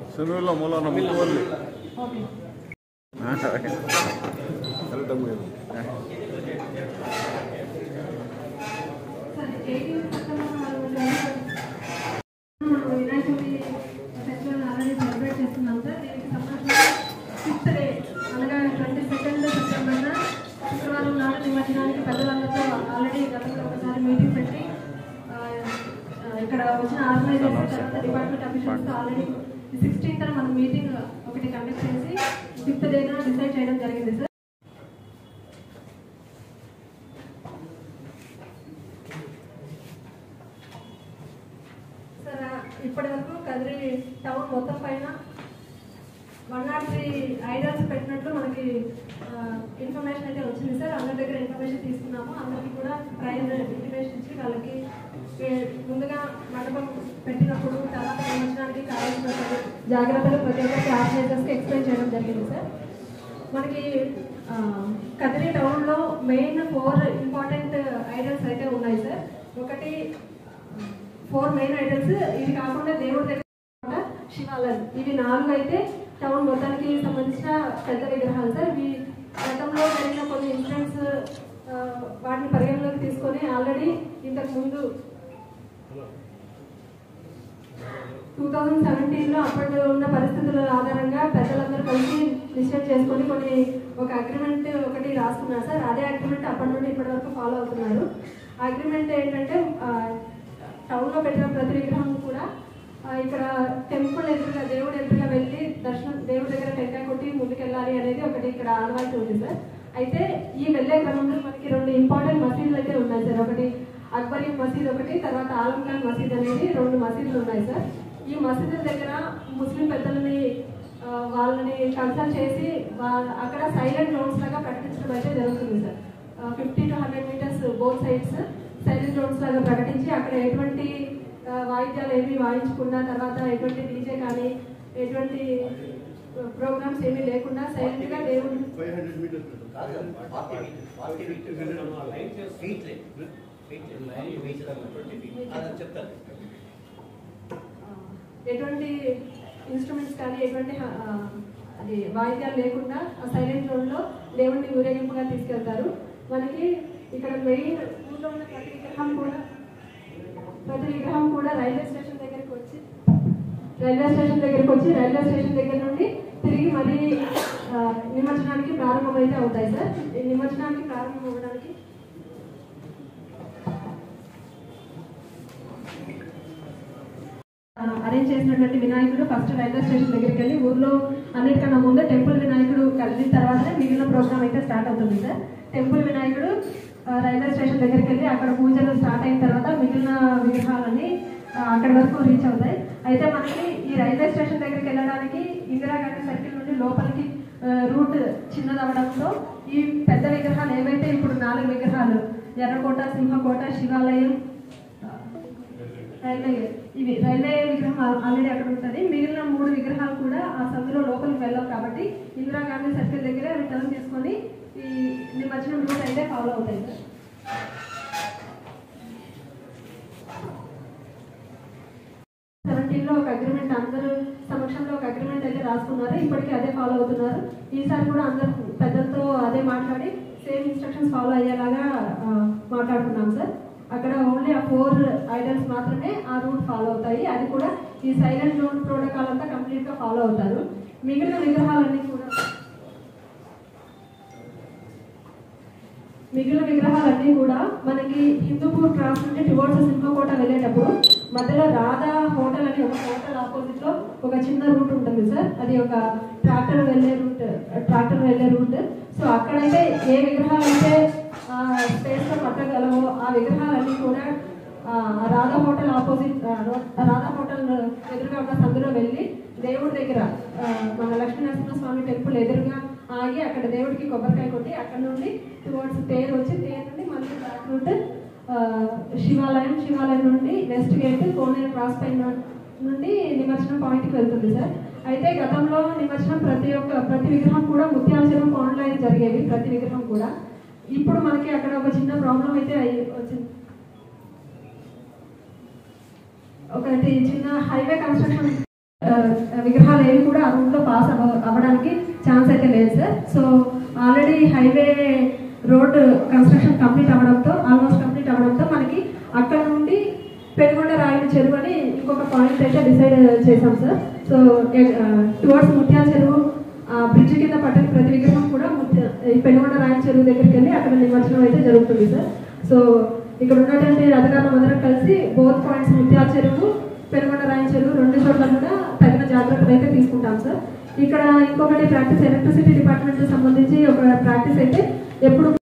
సునీల మూలన ముక్కువల్లి ఓకే సరే ఏటీఎం పక్కన వాళ్ళు మనం Vinayaka Chavithi festival already celebrate చేస్తున్నాం సార్ దీనికి సంబంధించి ఫిఫ్త్ డే అనగా ట్వంటీ సెకండ్ సెప్టెంబర్న శుక్రవారం నాడు నిమజ్జనానికి పెద్దలందరితో ఆల్రెడీ గతంలో ఒకసారి మీటింగ్ పెట్టి ఆ, ఆ, ఇక్కడ వచ్చిన ఆర్గనైజేషన్ తర్వాత డిపార్ట్మెంట్ అఫీషియల్స్తో ఆల్రెడీ సిక్స్టీన్త్ మనం మీటింగ్ ఒకటి కండక్ట్ చేసి ఫిఫ్త్ డేన డిసైడ్ చేయడం జరిగింది సార్ సార్ ఇప్పటి వరకు కదిరి టౌన్ మొత్తం పైన వన్ నాట్ త్రీ ఐడల్స్ పెట్టినట్లు మనకి ఇన్ఫర్మేషన్ అయితే వచ్చింది సార్ అందరి దగ్గర ఇన్ఫర్మేషన్ తీసుకున్నాము అందరికి కూడా ప్రైజ్ ఇంటిమేషన్ ఇచ్చి వాళ్ళకి ఏ, ముందుగా మండపం పెట్టినప్పుడు తర్వాత నిమజ్జనానికి కావాల్సిన జాగ్రత్తలు ప్రతి ఒక్కరికి ఆర్గనైజర్స్కి ఎక్స్ప్లెయిన్ చేయడం జరిగింది సార్ మనకి ఆ, కదిరి టౌన్లో మెయిన్ ఫోర్ ఇంపార్టెంట్ ఐడల్స్ అయితే ఉన్నాయి సార్ ఒకటి ఫోర్ మెయిన్ ఐడల్స్ ఇది కాకుండా దేవుడి దగ్గర కూడా శివాలయం ఇవి నాలుగు అయితే టౌన్ మొత్తానికి సంబంధించిన పెద్ద విగ్రహాలు సార్ ఇవి గతంలో జరిగిన కొన్ని ఇన్సిడెంట్స్ వాటిని పరిగణలోకి తీసుకొని ఆల్రెడీ ఇంతకు ముందు టూ థౌజండ్ సెవెంటీన్లో అప్పట్లో ఉన్న పరిస్థితుల ఆధారంగా పెద్దలందరూ కలిసి డిసైడ్ చేసుకొని కొన్ని ఒక అగ్రిమెంట్ ఒకటి రాసుకున్నారు సార్ అదే అగ్రిమెంట్ అప్పటి నుండి ఇప్పటి వరకు ఫాలో అవుతున్నారు అగ్రిమెంట్ ఏంటంటే ఆ, టౌన్లో పెట్టిన ప్రతి విగ్రహం కూడా ఆ, ఇక్కడ టెంపుల్ ఎదురుగా దేవుడు ఎదురుగా వెళ్ళి దర్శనం దేవుడి దగ్గర టెంకాయ కొట్టి ముందుకెళ్ళాలి అనేది ఒకటి ఇక్కడ ఆనవాయితీ ఉంది సార్ అయితే ఈ వెళ్ళే క్రమంలో మనకి రెండు ఇంపార్టెంట్ మసీదులు అయితే ఉన్నాయి సార్ ఒకటి అక్బరీ మసీద్ ఒకటి తర్వాత ఆలం ఖాన్ మసీద్ అనేది రెండు మసీదులు ఉన్నాయి సార్ ఈ మసీదుల దగ్గర ముస్లిం పెద్దలని ఆ, వాళ్ళని కన్సల్ట్ చేసి వాళ్ళ అక్కడ సైలెంట్ జోన్స్ లాగా ప్రకటించడం అయితే జరుగుతుంది sir fifty two hundred meters both sides silent zones లాగా ప్రకటించి అక్కడ ఎటువంటి ఆ, వాయిద్యాలు ఏమి వాయించకుండా తర్వాత ఎటువంటి డీజే కానీ ఎటువంటి ప్రోగ్రామ్స్ ఏమీ లేకుండా సైలెంట్ గా దేవుడు ఫైవ్ హండ్రెడ్ మీటర్స్ ఎటువంటి ఇన్స్ట్రుమెంట్స్ కానీ ఎటువంటి ఆ, అది వాయిద్యాలు లేకుండా ఆ సైలెంట్ జోన్ లో దేవుడిని ఊరేగింపుగా తీసుకెళ్తారు మనకి ఇక్కడ మెయిన్ ఊళ్ళో ఉన్న ప్రతి విగ్రహం కూడా ప్రతి విగ్రహం కూడా రైల్వే స్టేషన్ దగ్గరికి వచ్చి రైల్వే స్టేషన్ దగ్గరికి వచ్చి రైల్వే స్టేషన్ దగ్గర నుండి తిరిగి మళ్ళీ ఆ, నిమజ్జనానికి ప్రారంభమైతే అవుతాయి సార్ ఈ నిమజ్జనానికి ప్రారంభం అవ్వడానికి అరేంజ్ చేసినటువంటి వినాయకుడు ఫస్ట్ రైల్వే స్టేషన్ దగ్గరికి వెళ్ళి ఊర్లో అన్నిటికన్నా ముందు టెంపుల్ వినాయకుడు కలిసిన తర్వాతనే మిగిలిన ప్రోగ్రామ్ అయితే స్టార్ట్ అవుతుంది సార్ టెంపుల్ వినాయకుడు ఆ, రైల్వే స్టేషన్ దగ్గరికి వెళ్ళి అక్కడ పూజలు స్టార్ట్ అయిన తర్వాత మిగిలిన విగ్రహాలన్నీ ఆ, అక్కడి వరకు రీచ్ అవుతాయి అయితే మనకి ఈ రైల్వే స్టేషన్ దగ్గరికి వెళ్ళడానికి ఇందిరాగాంధీ సర్కిల్ నుండి లోపలికి ఆ, రూట్ చిన్నదవడంతో ఈ పెద్ద విగ్రహాలు ఏవైతే ఇప్పుడు నాలుగు విగ్రహాలు ఎర్రకోట సింహకోట శివాలయం రైల్వే ఇవి రైల్వే విగ్రహం ఆల్- ఆల్రెడీ అక్కడ ఉంటుంది మిగిలిన మూడు విగ్రహాలు కూడా ఆ సందులో లోపలికి వెళ్ళాం కాబట్టి ఇందిరాగాంధీ సర్కిల్ దగ్గర అవి టర్న్ చేసుకొని ఈ నిమజ్జనం రూట్ అయితే ఫాలో అవుతాయి సార్ సెవెంటీన్లో ఒక అగ్రిమెంట్ అందరూ సమక్షంలో ఒక అగ్రిమెంట్ అయితే రాసుకున్నారు ఇప్పటికీ అదే ఫాలో అవుతున్నారు ఈసారి కూడా అందరు పెద్దలతో అదే మాట్లాడి సేమ్ ఇన్స్ట్రక్షన్స్ ఫాలో అయ్యేలాగా ఆ, మాట్లాడుకున్నాం సార్ అక్కడ ఓన్లీ ఆ ఫోర్ ఐడల్స్ మాత్రమే ఆ రూట్ ఫాలో అవుతాయి అది కూడా ఈ సైలెంట్ జోన్ ప్రోటోకాల్ అంతా కంప్లీట్ గా ఫాలో అవుతారు మిగిలిన విగ్రహాలన్నీ కూడా మిగిలిన విగ్రహాలన్నీ కూడా మనకి హిందూపూర్ క్రాస్ నుండి టువర్డ్స్ సింహకోట వెళ్ళేటప్పుడు మధ్యలో రాధా హోటల్ అని ఒక హోటల్ ఆపోజిట్ లో ఒక చిన్న రూట్ ఉంటుంది సార్ అది ఒక ట్రాక్టర్ వెళ్ళే రూట్ ట్రాక్టర్ వెళ్ళే రూట్ సో అక్కడైతే ఏ విగ్రహాలు అయితే స్పేస్ లో పట్టగలవో ఆ విగ్రహాలన్నీ కూడా ఆ, రాధా హోటల్ ఆపోజిట్ ఆ, రో- రాధా హోటల్ ఎదురుగా ఉన్న సందులో వెళ్ళి దేవుడి దగ్గర ఆ, మన లక్ష్మీ నరసింహస్వామి టెంపుల్ ఎదురుగా ఆగి అక్కడ దేవుడికి కొబ్బరికాయ కొట్టి అక్కడ నుండి టువర్డ్స్ తేరు వచ్చి తేరు నుండి మళ్ళీ బ్యాక్ రూట్ ఆ, శివాలయం శివాలయం నుండి వెస్ట్ గేట్ కోనేరు క్రాస్ పైన నుండి నిమజ్జనం పాయింట్కి వెళ్తుంది సార్ అయితే గతంలో నిమజ్జనం ప్రతి ఒక్క ప్రతి విగ్రహం కూడా ముత్యాల చెరువు పౌండ్లో అయితే జరిగేవి ప్రతి విగ్రహం కూడా ఇప్పుడు మనకి అక్కడ ఒక చిన్న ప్రాబ్లం అయితే అయ్యి వచ్చింది ఒకటి చిన్న హైవే కన్స్ట్రక్షన్ ఆ, విగ్రహాలు ఏవి కూడా ఆ రూట్లో పాస్ అవ్వ అవ్వడానికి ఛాన్స్ అయితే లేదు sir so already highway road construction complete అవ్వడంతో ఆల్మోస్ట్ కంప్లీట్ అవ్వడంతో మనకి అక్కడ నుండి పెనుగొండ రాయల చెరువు అని ఇంకొక పాయింట్ అయితే డిసైడ్ చేశాం సార్ సో టువర్డ్స్ ముత్యాల చెరువు బ్రిడ్జ్ కింద పట్టిన ప్రతి విగ్రహం కూడా ముత్య- ఈ పెనుగొండ రాయల చెరువు దగ్గరికి వెళ్ళి అక్కడ నిమజ్జనం అయితే జరుగుతుంది సార్ సో ఇక్కడ ఉన్నటువంటి అధికారులు అందరం కలిసి బోత్ పాయింట్స్ ముత్యాల చెరువు పెనుగొండ రాయల చెరువు రెండు చోట్ల కూడా తగిన జాగ్రత్తలు అయితే తీసుకుంటాం సార్ ఇక్కడ ఇంకొకటి ప్రాక్టీస్ ఎలక్ట్రిసిటీ డిపార్ట్మెంట్ సంబంధించి ఒక ప్రాక్టీస్ అయితే ఎప్పుడు